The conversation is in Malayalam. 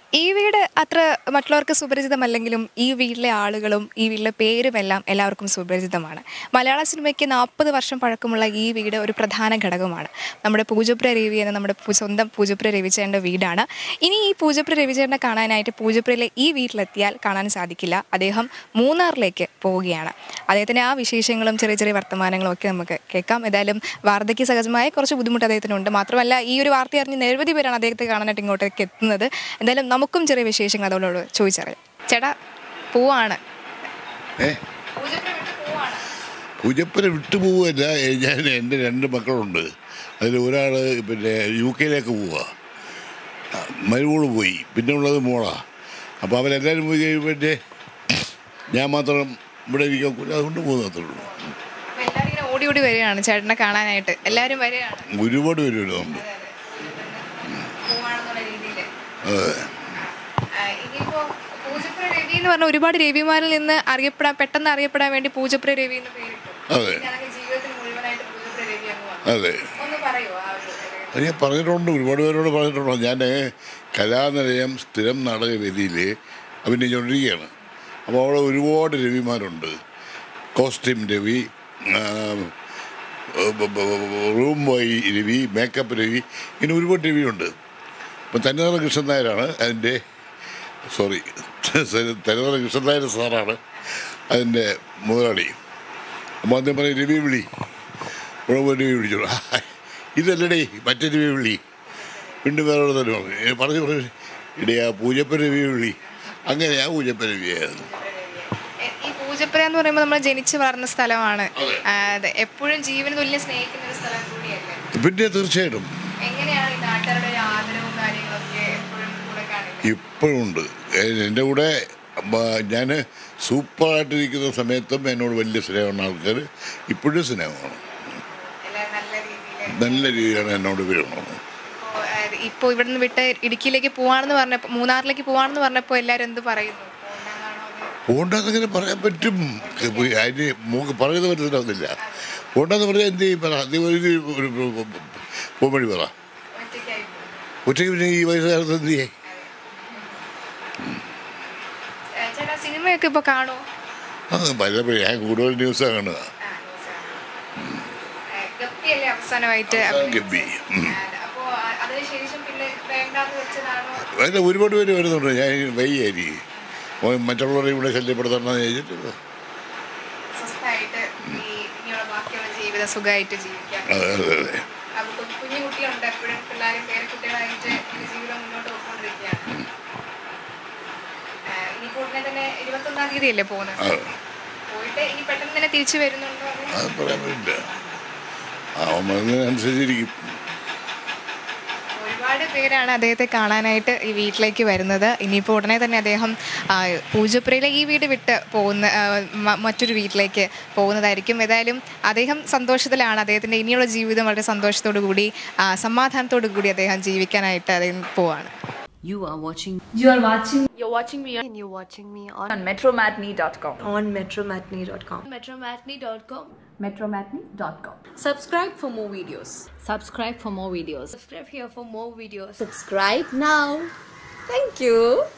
ഈ വീട് അത്ര മറ്റുള്ളവർക്ക് സുപരിചിതമല്ലെങ്കിലും ഈ വീട്ടിലെ ആളുകളും ഈ വീട്ടിലെ പേരുമെല്ലാം എല്ലാവർക്കും സുപരിചിതമാണ് മലയാള സിനിമയ്ക്ക് നാൽപ്പത് വർഷം പഴക്കമുള്ള ഈ വീട് ഒരു പ്രധാന ഘടകമാണ് നമ്മുടെ പൂജപ്പുര രവി എന്ന നമ്മുടെ പു- സ്വന്തം പൂജപ്പുര രവിചേട്ടൻ്റെ വീടാണ് ഇനി ഈ പൂജപ്പുര രവിചേട്ടനെ കാണാനായിട്ട് പൂജപ്പുരയിലെ ഈ വീട്ടിലെത്തിയാൽ കാണാൻ സാധിക്കില്ല അദ്ദേഹം മൂന്നാറിലേക്ക് പോവുകയാണ് അദ്ദേഹത്തിൻ്റെ ആ വിശേഷങ്ങളും ചെറിയ ചെറിയ വർത്തമാനങ്ങളും ഒക്കെ നമുക്ക് കേൾക്കാം ഏതായാലും വാർദ്ധക്യ സഹജമായ കുറച്ച് ബുദ്ധിമുട്ട് അദ്ദേഹത്തിനുണ്ട് മാത്രമല്ല ഈ ഒരു വാർത്ത അറിഞ്ഞ് നിരവധി പേരാണ് അദ്ദേഹത്തെ കാണാനായിട്ട് ഇങ്ങോട്ടേക്ക് എത്തുന്നത് എന്തായാലും നമുക്കും ചെറിയ വിശേഷങ്ങൾ അതോടോട് ചോദിച്ചറിയാം ചേട്ടാ പോവാണ് ഏ പൂജപ്പുര വിട്ടുപോവുകയല്ല ഏ, ഞാൻ എൻ്റെ രണ്ട് മക്കളുണ്ട് അതിൽ ഒരാൾ പിന്നെ യു കെയിലേക്ക് പോവുക മരുമോള് പോയി പിന്നെ ഉള്ളത് മോളാ അപ്പോൾ അവരെല്ലാവരും പോയി കഴിയുമ്പോഴേ ഞാൻ മാത്രം ഇവിടെ ഇരിക്കാൻ ഒക്കില്ല, അതുകൊണ്ട് പോകുന്നത് അത്രേ ഉള്ളൂ അപ്പൊ എല്ലാവരും ഇങ്ങനെ ഓടി ഓടി വരികയാണ് ചേട്ടനെ കാണാനായിട്ട് എല്ലാവരും വരികയാണ് ഒരുപാട് പേര് വരുന്നുണ്ട് പോവാണെന്നുള്ള രീതിയിൽ അതെ ഇനിയിപ്പോ പൂജപ്പുര രവി എന്ന് പറഞ്ഞ ഒരുപാട് രവിമാരിൽ നിന്ന് അറിയപ്പെടാൻ പെട്ടെന്ന് അറിയപ്പെടാൻ വേണ്ടി പൂജപ്പുര രവി എന്ന് പേരിട്ടു അതെ ഞാനങ്ങനെ ജീവിതത്തിൽ മുഴുവനായിട്ട് പൂജപ്പുര രവി അങ്ങ് വന്നു അതെ ഒന്ന് പറയുമോ ആ ഒരു അത് ഞാൻ പറഞ്ഞിട്ടുണ്ട് ഒരുപാട് പേരോട് പറഞ്ഞിട്ടുണ്ടോ ഞാൻ കലാനിലയം സ്ഥിരം നാടകവേദിയിൽ അഭിനയിച്ചുകൊണ്ടിരിക്കുകയാണ് അപ്പോൾ അവിടെ ഒരുപാട് രവിമാരുണ്ട് കോസ്റ്റ്യൂം രവി ആ, ബ- ബ- ബ- room boy Ravi makeup Ravi ഇങ്ങനെ ഒരുപാട് രവിയുണ്ട് അപ്പം തന്നേറ കൃഷ്ണൻ നായരാണ് അതിൻ്റെ സോറി തന്നേറ കൃഷ്ണൻ നായർ സാറാണ് അതിൻ്റെ മുതലാളി അപ്പോൾ അദ്ദേഹം പറയും രവി വിളി ഇവിടെ പോയി രവി വിളിച്ചോളൂ ഇതല്ലടേ മറ്റേ രവി വിളി വീണ്ടും വേറെ തന്നെ പറഞ്ഞു ഏ, പറഞ്ഞു പറഞ്ഞു ഇടയാ പൂജപ്പ രവി വിളി അങ്ങനെയാ പൂജപ്പ രവിയായിരുന്നു എ- ഈ പൂജപ്പുര എന്ന് പറയുമ്പോൾ നമ്മൾ ജനിച്ചു വളർന്ന സ്ഥലമാണ് ആ, അതെ എപ്പോഴും ജീവന് തുല്യം സ്നേഹിക്കുന്ന ഒരു സ്ഥലം കൂടിയല്ലേ പിന്നെ തീർച്ചയായിട്ടും എങ്ങനെയാണ് ഈ നാട്ടുകാരുടെ ഒരു ആദരവും കാര്യങ്ങളൊക്കെ എപ്പോഴും കൂടെ കാണിക്കുന്നത് ഇപ്പോഴും ഉണ്ട് എൻ്റെ കൂടെ ഞാൻ സൂപ്പറായിട്ടിരിക്കുന്ന സമയത്തും എന്നോട് വലിയ സ്നേഹമുള്ള ആൾക്കാർ ഇപ്പോഴും സ്നേഹമാണ് എല്ലാവരും നല്ല രീതിയിൽ നല്ല രീതിയിലാണ് എന്നോട് വീഴണം ഇപ്പോൾ ഇവിടെ നിന്ന് വിട്ട് ഇടുക്കിയിലേക്ക് പോവാണെന്ന് പറഞ്ഞപ്പോൾ മൂന്നാറിലേക്ക് പോവാണെന്ന് പറഞ്ഞപ്പോൾ എല്ലാവരും എന്ത് പറയുന്നു പോകണ്ടെന്നാണോ അതോ പോണ്ടെന്നിങ്ങനെ പറയാൻ പറ്റും അതിന് മൂക്ക് പറയുന്നത് മനസ്സിലാവുന്നില്ല പോണ്ടെന്ന് പറഞ്ഞാൽ എന്ത് ചെയ്യും പറ നീ ഒരു ഒരു പോംവഴി പറ ഒറ്റയ്ക്കായി പോകും ഒറ്റയ്ക്ക് പിന്നെ ഈ വയസ്സുകാലത്ത് എന്ത് ചെയ്യേ ചേട്ടാ സിനിമയൊക്കെ ഇപ്പോൾ കാണുമോ ആ പലപ്പോഴും ഞാൻ കൂടുതൽ ന്യൂസാണ് കാണുക ഗപ്പിയല്ലേ അവസാനമായിട്ട് അവസാനം ഗപ്പി. ഉം. അപ്പോൾ അതിനുശേഷം പിന്നെ വേണ്ടാന്ന് വെച്ചതാണോ അതിൽ ഒരുപാട് പേര് വരുന്നുണ്ട് ഞാൻ വൈകായിരിക്കും മറ്റുള്ളവരെ ഇവിടെ ശല്യപ്പെടുത്തണമെന്ന് ചോദിച്ചിട്ട് സ്വസ്ഥമായിട്ട് ഈ ഇനിയുള്ള ബാക്കിയുള്ള ജീവിതം സുഖമായിട്ട് ജീവിക്കാം അതെ അതെ അതെ അപ്പൊ കുഞ്ഞു കുഞ്ഞു കുട്ടിയുണ്ട് എപ്പോഴും പിള്ളേരും പേരക്കുട്ടികളായിട്ട് ഈ ജീവിതം മുന്നോട്ട് പോയിക്കൊണ്ടിരിക്കുകയാണ് ആ, ഇനിയിപ്പോ ഉടനെ തന്നെ ഇരുപത്തൊന്നാം തീയതി അല്ലേ പോകുന്നത് ആ, പോയിട്ട് ഇനി പെട്ടെന്ന് തന്നെ തിരിച്ചു വരുന്നുണ്ടോ അതോ അത് പറയാൻ പറ്റില്ല ആ മരുന്നിനനുസരിച്ചിരിക്കും ഒരുപാട് പേരാണ് അദ്ദേഹത്തെ കാണാനായിട്ട് ഈ വീട്ടിലേക്ക് വരുന്നത് ഇനിയിപ്പോൾ ഉടനെ തന്നെ അദ്ദേഹം ആ, പൂജപ്പുരയിലെ ഈ വീട് വിട്ട് പോകുന്ന ആ, മ- മറ്റൊരു വീട്ടിലേക്ക് പോകുന്നതായിരിക്കും ഏതായാലും അദ്ദേഹം സന്തോഷത്തിലാണ് അദ്ദേഹത്തിൻ്റെ ഇനിയുള്ള ജീവിതം വളരെ സന്തോഷത്തോടു കൂടി ആ, സമാധാനത്തോടു കൂടി അദ്ദേഹം ജീവിക്കാനായിട്ട് അദ്ദേഹം പോവാണ് You are watching You are watching You're watching me and you're watching me on, on metromatney.com. on metromatney.com. Metromatney.com. Metromatney.com. Subscribe for more videos. subscribe for more videos. Subscribe here for more videos. Subscribe now. Thank you.